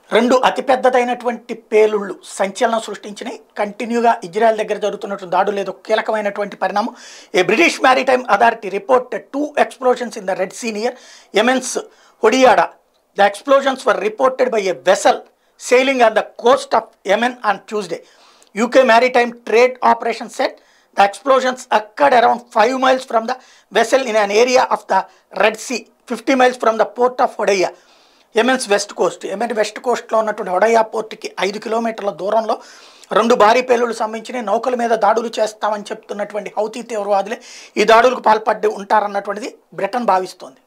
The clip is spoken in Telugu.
రెండు అతిపెద్దదైనటువంటి పేలుళ్ళు సంచలనం సృష్టించినాయి కంటిన్యూగా ఇజ్రాయెల్ దగ్గర జరుగుతున్నటువంటి దాడులు ఏదో కీలకమైనటువంటి పరిణామం a British maritime authority report two explosions in the Red Sea near Yemen's Hodeidah the explosions were reported by a vessel sailing on the coast of Yemen on Tuesday. UK Maritime Trade Operation said the explosions occurred around 5 miles from the vessel in an area of the Red Sea, 50 miles from the port of Hodeiya. Yemen's west coast Yemen west కోస్ట్లో ఉన్నటువంటి హొడయా పోర్టుకి ఐదు కిలోమీటర్ల దూరంలో రెండు భారీ పేలుళ్లు సంబంధించిన నౌకల మీద దాడులు చేస్తామని చెప్తున్నటువంటి హౌతీ తీవ్రవాదులే ఈ దాడులకు పాల్పడి ఉంటారన్నటువంటిది బ్రిటన్ భావిస్తోంది